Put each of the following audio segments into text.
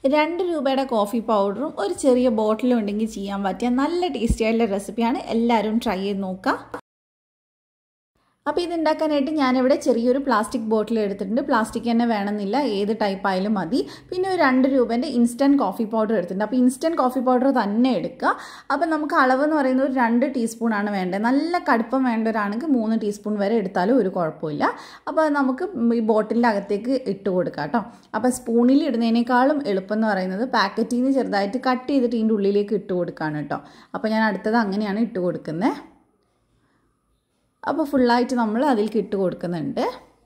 രണ്ട് രൂപയുടെ കോഫി പൗഡറും ഒരു ചെറിയ ബോട്ടിലും ഉണ്ടെങ്കിൽ ചെയ്യാൻ പറ്റിയ നല്ല ടേസ്റ്റി ആയിട്ടുള്ള റെസിപ്പിയാണ് എല്ലാവരും ട്രൈ ചെയ്ത് നോക്കുക അപ്പോൾ ഇത് ഉണ്ടാക്കാനായിട്ട് ഞാനിവിടെ ചെറിയൊരു പ്ലാസ്റ്റിക് ബോട്ടിൽ എടുത്തിട്ടുണ്ട് പ്ലാസ്റ്റിക് തന്നെ വേണമെന്നില്ല ഏത് ടൈപ്പ് ആയാലും മതി പിന്നെ ഒരു രണ്ട് രൂപേൻ്റെ ഇൻസ്റ്റൻറ്റ് കോഫി പൗഡർ എടുത്തിട്ടുണ്ട് അപ്പോൾ ഇൻസ്റ്റൻറ്റ് കോഫി പൗഡർ തന്നെ എടുക്കുക അപ്പോൾ നമുക്ക് അളവ് എന്ന് പറയുന്നത് ഒരു രണ്ട് ടീസ്പൂണാണ് വേണ്ടത് നല്ല കടുപ്പം വേണ്ടവരാണെങ്കിൽ മൂന്ന് ടീസ്പൂൺ വരെ എടുത്താലും ഒരു കുഴപ്പമില്ല അപ്പോൾ അത് നമുക്ക് ഈ ബോട്ടിലിൻ്റെ അകത്തേക്ക് ഇട്ട് കൊടുക്കാം കേട്ടോ അപ്പോൾ സ്പൂണിൽ ഇടുന്നതിനേക്കാളും എളുപ്പം എന്ന് പറയുന്നത് പാക്കറ്റിൽ നിന്ന് ചെറുതായിട്ട് കട്ട് ചെയ്തിട്ട് ഇതിൻ്റെ ഉള്ളിലേക്ക് ഇട്ട് കൊടുക്കുകയാണ് കേട്ടോ അപ്പോൾ ഞാൻ അടുത്തത് അങ്ങനെയാണ് ഇട്ട് കൊടുക്കുന്നത് അപ്പോൾ ഫുള്ളായിട്ട് നമ്മൾ അതിലേക്ക് ഇട്ട് കൊടുക്കുന്നുണ്ട്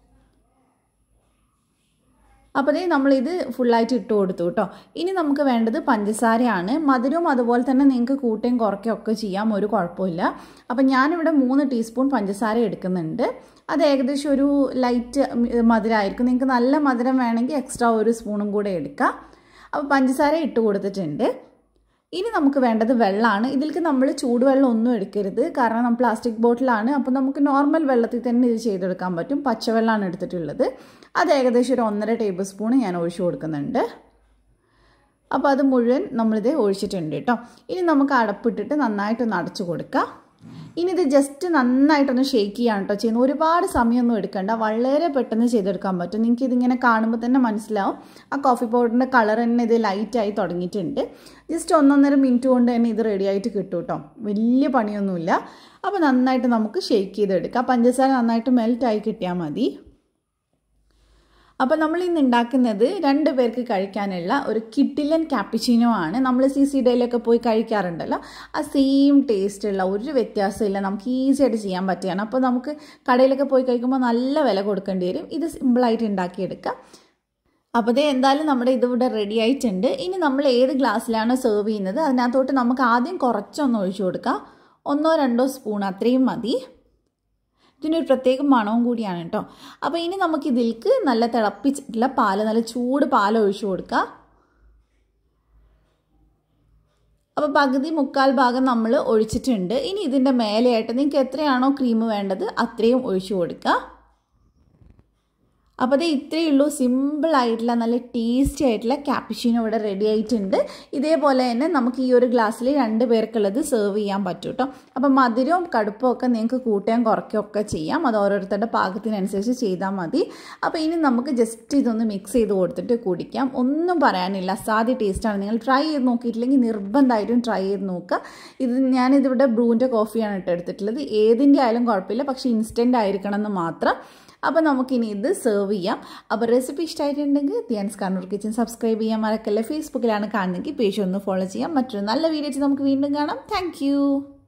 അപ്പോൾ ദേ നമ്മളിത് ഫുള്ളായിട്ട് ഇട്ട് കൊടുത്തു കേട്ടോ ഇനി നമുക്ക് വേണ്ടത് പഞ്ചസാരയാണ് മധുരവും അതുപോലെ തന്നെ നിങ്ങൾക്ക് കൂട്ടുകയും കുറയ്ക്കുകയും ഒക്കെ ചെയ്യാം ഒരു കുഴപ്പമില്ല അപ്പം ഞാനിവിടെ മൂന്ന് ടീസ്പൂൺ പഞ്ചസാര എടുക്കുന്നുണ്ട് അത് ഏകദേശം ഒരു ലൈറ്റ് മധുരമായിരിക്കും നിങ്ങൾക്ക് നല്ല മധുരം വേണമെങ്കിൽ എക്സ്ട്രാ ഒരു സ്പൂണും കൂടെ എടുക്കാം അപ്പോൾ പഞ്ചസാര ഇട്ട് കൊടുത്തിട്ടുണ്ട് ഇനി നമുക്ക് വേണ്ടത് വെള്ളമാണ് ഇതിലേക്ക് നമ്മൾ ചൂടുവെള്ളം ഒന്നും എടുക്കരുത് കാരണം നമ്മൾ പ്ലാസ്റ്റിക് ബോട്ടിലാണ് അപ്പോൾ നമുക്ക് നോർമൽ വെള്ളത്തിൽ തന്നെ ഇത് ചെയ്തെടുക്കാൻ പറ്റും പച്ചവെള്ളമാണ് എടുത്തിട്ടുള്ളത് അത് ഏകദേശം ഒരു ഒന്നര ടേബിൾ സ്പൂൺ ഞാൻ ഒഴിച്ചു കൊടുക്കുന്നുണ്ട് അപ്പോൾ അത് മുഴുവൻ നമ്മളിത് ഒഴിച്ചിട്ടുണ്ട് കേട്ടോ ഇനി നമുക്ക് അടപ്പിട്ടിട്ട് നന്നായിട്ടൊന്ന് അടച്ചു കൊടുക്കാം ഇനി ഇത് ജസ്റ്റ് നന്നായിട്ടൊന്ന് ഷേക്ക് ചെയ്യാണ് കേട്ടോ ചെയ്യുന്നത് ഒരുപാട് സമയമൊന്നും എടുക്കണ്ട വളരെ പെട്ടെന്ന് ചെയ്തെടുക്കാൻ പറ്റും നിങ്ങൾക്ക് ഇതിങ്ങനെ കാണുമ്പോൾ തന്നെ മനസ്സിലാവും ആ കോഫി പൗഡറിൻ്റെ കളർ തന്നെ ഇത് ലൈറ്റായി തുടങ്ങിയിട്ടുണ്ട് ജസ്റ്റ് ഒന്നൊന്നര മിനിറ്റ് കൊണ്ട് തന്നെ ഇത് റെഡി ആയിട്ട് കിട്ടും കേട്ടോ വലിയ പണിയൊന്നുമില്ല അപ്പോൾ നന്നായിട്ട് നമുക്ക് ഷേക്ക് ചെയ്തെടുക്കാം പഞ്ചസാര നന്നായിട്ട് മെൽറ്റായി കിട്ടിയാൽ മതി അപ്പോൾ നമ്മൾ ഇന്ന് ഉണ്ടാക്കുന്നത് രണ്ട് പേർക്ക് കഴിക്കാനുള്ള ഒരു കിട്ടിലൻ ക്യാപ്പിച്ചിനോ ആണ് നമ്മൾ സി സി ഡേയിലൊക്കെ പോയി കഴിക്കാറുണ്ടല്ലോ ആ സെയിം ടേസ്റ്റുള്ള ഒരു വ്യത്യാസമില്ല നമുക്ക് ഈസി ആയിട്ട് ചെയ്യാൻ പറ്റുകയാണ് അപ്പോൾ നമുക്ക് കടയിലൊക്കെ പോയി കഴിക്കുമ്പോൾ നല്ല വില കൊടുക്കേണ്ടി വരും ഇത് സിമ്പിളായിട്ട് ഉണ്ടാക്കിയെടുക്കാം അപ്പോൾ ഇത് എന്തായാലും നമ്മുടെ ഇതിവിടെ റെഡി ആയിട്ടുണ്ട് ഇനി നമ്മൾ ഏത് ഗ്ലാസ്സിലാണോ സെർവ് ചെയ്യുന്നത് അതിനകത്തോട്ട് നമുക്ക് ആദ്യം കുറച്ചൊന്ന് ഒഴിച്ചു കൊടുക്കാം ഒന്നോ രണ്ടോ സ്പൂൺ അത്രയും മതി ഇതിനൊരു പ്രത്യേക മണവും കൂടിയാണ് കേട്ടോ അപ്പോൾ ഇനി നമുക്ക് ഇതിലേക്ക് നല്ല തിളപ്പിച്ചിട്ടുള്ള പാല് നല്ല ചൂട് പാൽ ഒഴിച്ചു കൊടുക്കുക അപ്പോൾ പകുതി മുക്കാൽ ഭാഗം നമ്മൾ ഒഴിച്ചിട്ടുണ്ട് ഇനി ഇതിൻ്റെ മേലെയായിട്ട് നിങ്ങൾക്ക് എത്രയാണോ ക്രീം വേണ്ടത് അത്രയും ഒഴിച്ചു കൊടുക്കുക അപ്പോൾ അത് ഇത്രയേ ഉള്ളൂ സിമ്പിൾ ആയിട്ടുള്ള നല്ല ടേസ്റ്റി ആയിട്ടുള്ള ക്യാപ്പിഷീനോ ഇവിടെ റെഡി ആയിട്ടുണ്ട് ഇതേപോലെ തന്നെ നമുക്ക് ഈ ഒരു ഗ്ലാസ്സിൽ രണ്ട് പേർക്കുള്ളത് സെർവ് ചെയ്യാൻ പറ്റും കേട്ടോ അപ്പോൾ മധുരവും കടുപ്പവും ഒക്കെ നിങ്ങൾക്ക് കൂട്ടുകയും കുറയ്ക്കുകയും ഒക്കെ ചെയ്യാം അത് ഓരോരുത്തരുടെ പാകത്തിനനുസരിച്ച് ചെയ്താൽ മതി അപ്പോൾ ഇനി നമുക്ക് ജസ്റ്റ് ഇതൊന്ന് മിക്സ് ചെയ്ത് കൊടുത്തിട്ട് കുടിക്കാം ഒന്നും പറയാനില്ല അസാധ്യ ടേസ്റ്റാണ് നിങ്ങൾ ട്രൈ ചെയ്ത് നോക്കിയിട്ടില്ലെങ്കിൽ നിർബന്ധമായിട്ടും ട്രൈ ചെയ്ത് നോക്കുക ഇത് ഞാനിതിവിടെ ബ്രൂവിൻ്റെ കോഫിയാണ് ഇട്ട് എടുത്തിട്ടുള്ളത് ഏതിൻ്റെ ആയാലും കുഴപ്പമില്ല പക്ഷേ ഇൻസ്റ്റൻ്റ് ആയിരിക്കണം എന്ന് മാത്രം അപ്പോൾ നമുക്കിനി ഇത് സെർവ് ചെയ്യാം അപ്പോൾ റെസിപ്പി ഇഷ്ടമായിട്ടുണ്ടെങ്കിൽ ധ്യാൻസ് കണ്ണൂർ കിച്ചൻ സബ്സ്ക്രൈബ് ചെയ്യാൻ മറക്കല്ലേ ഫേസ്ബുക്കിലാണ് കാണുന്നെങ്കിൽ പേജ് ഒന്ന് ഫോളോ ചെയ്യാം മറ്റൊരു നല്ല വീഡിയോ നമുക്ക് വീണ്ടും കാണാം താങ്ക്